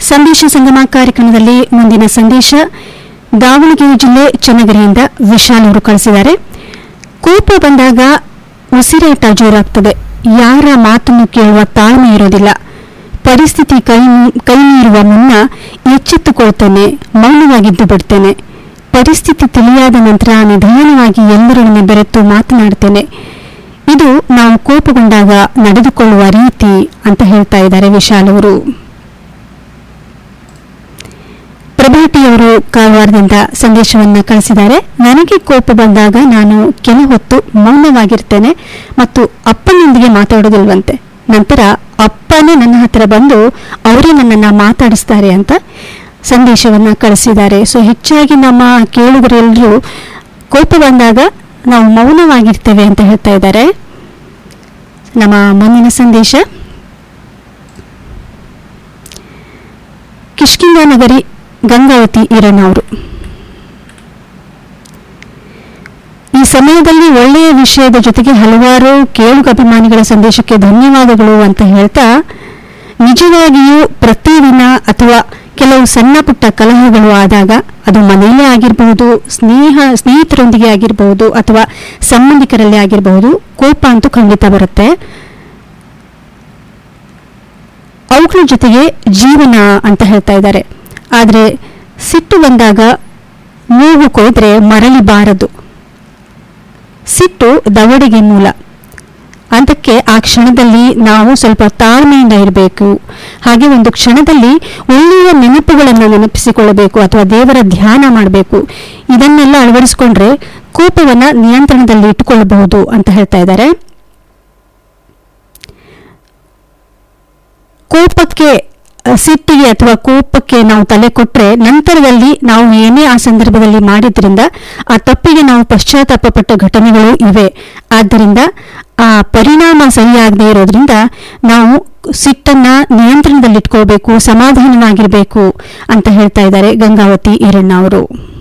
ಸಂದೇಶ ಸಂಗಮ ಕಾರ್ಯಕ್ರಮದಲ್ಲಿ ಮುಂದಿನ ಸಂದೇಶ ದಾವಣಗೆರೆ ಜಿಲ್ಲೆ ಚನ್ನಗಿರಿಯಿಂದ ವಿಶಾಲ್ ಅವರು ಕಳಿಸಿದ್ದಾರೆ ಕೋಪ ಬಂದಾಗ ಉಸಿರಾಟ ಜೋರಾಗ್ತದೆ ಯಾರ ಮಾತನ್ನು ಕೇಳುವ ತಾಳ್ಮೆ ಇರೋದಿಲ್ಲ ಪರಿಸ್ಥಿತಿ ಕೈ ಕೈ ಮೀರುವ ಮುನ್ನ ಎಚ್ಚೆತ್ತುಕೊಳ್ತೇನೆ ಮೌನವಾಗಿದ್ದು ಬಿಡ್ತೇನೆ ಪರಿಸ್ಥಿತಿ ತಿಳಿಯಾದ ನಂತರ ನಿಧಾನವಾಗಿ ಎಲ್ಲರೊಡನೆ ಬೆರೆತು ಮಾತನಾಡ್ತೇನೆ ಇದು ನಾವು ಕೋಪಗೊಂಡಾಗ ನಡೆದುಕೊಳ್ಳುವ ರೀತಿ ಅಂತ ಹೇಳ್ತಾ ಇದ್ದಾರೆ ವಿಶಾಲ್ ಅವರು ಪ್ರಭಾಟಿಯವರು ಕಾರವಾರದಿಂದ ಸಂದೇಶವನ್ನ ಕಳಿಸಿದ್ದಾರೆ ನನಗೆ ಕೋಪ ಬಂದಾಗ ನಾನು ಕೆಲ ಹೊತ್ತು ಮೌನವಾಗಿರ್ತೇನೆ ಮತ್ತು ಅಪ್ಪನೊಂದಿಗೆ ಮಾತಾಡೋದಿಲ್ವಂತೆ ನಂತರ ಅಪ್ಪನೇ ನನ್ನ ಹತ್ರ ಬಂದು ಅವರೇ ನನ್ನನ್ನ ಮಾತಾಡಿಸ್ತಾರೆ ಅಂತ ಸಂದೇಶವನ್ನ ಕಳಿಸಿದ್ದಾರೆ ಸೊ ಹೆಚ್ಚಾಗಿ ನಮ್ಮ ಕೇಳುಗರೆಲ್ಲರೂ ಕೋಪ ಬಂದಾಗ ನಾವು ಮೌನವಾಗಿರ್ತೇವೆ ಅಂತ ಹೇಳ್ತಾ ಇದ್ದಾರೆ ನಮ್ಮ ಮುಂದಿನ ಸಂದೇಶ ಕಿಷ್ಕಿಂದ ನಗರಿ ಗಂಗಾವತಿ ಈರಣ್ಣವರು ಈ ಸಮಯದಲ್ಲಿ ಒಳ್ಳೆಯ ವಿಷಯದ ಜೊತೆಗೆ ಹಲವಾರು ಕೇಳುಗ ಅಭಿಮಾನಿಗಳ ಸಂದೇಶಕ್ಕೆ ಧನ್ಯವಾದಗಳು ಅಂತ ಹೇಳ್ತಾ ನಿಜವಾಗಿಯೂ ಪ್ರತಿದಿನ ಅಥವಾ ಕೆಲವು ಸಣ್ಣ ಪುಟ್ಟ ಕಲಹಗಳು ಆದಾಗ ಅದು ಮನೆಯಲ್ಲೇ ಆಗಿರಬಹುದು ಸ್ನೇಹ ಸ್ನೇಹಿತರೊಂದಿಗೆ ಆಗಿರಬಹುದು ಅಥವಾ ಸಂಬಂಧಿಕರಲ್ಲಿ ಆಗಿರಬಹುದು ಕೋಪ ಅಂತೂ ಖಂಡಿತ ಬರುತ್ತೆ ಅವುಗಳ ಜೊತೆಗೆ ಜೀವನ ಅಂತ ಹೇಳ್ತಾ ಇದ್ದಾರೆ ಆದರೆ ಸಿಟ್ಟು ಬಂದಾಗ ಮೂಗು ಕೊಯ್ದ್ರೆ ಮರಳಿ ಬಾರದು ಸಿಟ್ಟು ದವಡೆಗೆ ಮೂಲ ಅದಕ್ಕೆ ಆ ಕ್ಷಣದಲ್ಲಿ ನಾವು ಸ್ವಲ್ಪ ತಾಳ್ಮೆಯಿಂದ ಇರಬೇಕು ಹಾಗೆ ಒಂದು ಕ್ಷಣದಲ್ಲಿ ಒಳ್ಳೆಯ ನೆನಪುಗಳನ್ನು ನೆನಪಿಸಿಕೊಳ್ಳಬೇಕು ಅಥವಾ ದೇವರ ಧ್ಯಾನ ಮಾಡಬೇಕು ಇದನ್ನೆಲ್ಲ ಅಳವಡಿಸಿಕೊಂಡ್ರೆ ಕೋಪವನ್ನ ನಿಯಂತ್ರಣದಲ್ಲಿ ಇಟ್ಟುಕೊಳ್ಳಬಹುದು ಅಂತ ಹೇಳ್ತಾ ಇದ್ದಾರೆ ಕೋಪಕ್ಕೆ ಅ, ಸಿಟ್ಟಿಗೆ ಅಥವಾ ಕೋಪಕ್ಕೆ ನಾವು ತಲೆ ಕೊಟ್ರೆ ನಂತರದಲ್ಲಿ ನಾವು ಏನೇ ಆ ಸಂದರ್ಭದಲ್ಲಿ ಮಾಡಿದ್ರಿಂದ ಆ ತಪ್ಪಿಗೆ ನಾವು ಪಶ್ಚಾತ್ತಾಪ ಪಟ್ಟ ಘಟನೆಗಳು ಇವೆ ಆದ್ದರಿಂದ ಆ ಪರಿಣಾಮ ಸರಿಯಾಗದೇ ಇರೋದ್ರಿಂದ ನಾವು ಸಿಟ್ಟನ್ನ ನಿಯಂತ್ರಣದಲ್ಲಿಟ್ಕೋಬೇಕು ಸಮಾಧಾನವಾಗಿರಬೇಕು ಅಂತ ಹೇಳ್ತಾ ಇದ್ದಾರೆ ಗಂಗಾವತಿ ಈರಣ್ಣ ಅವರು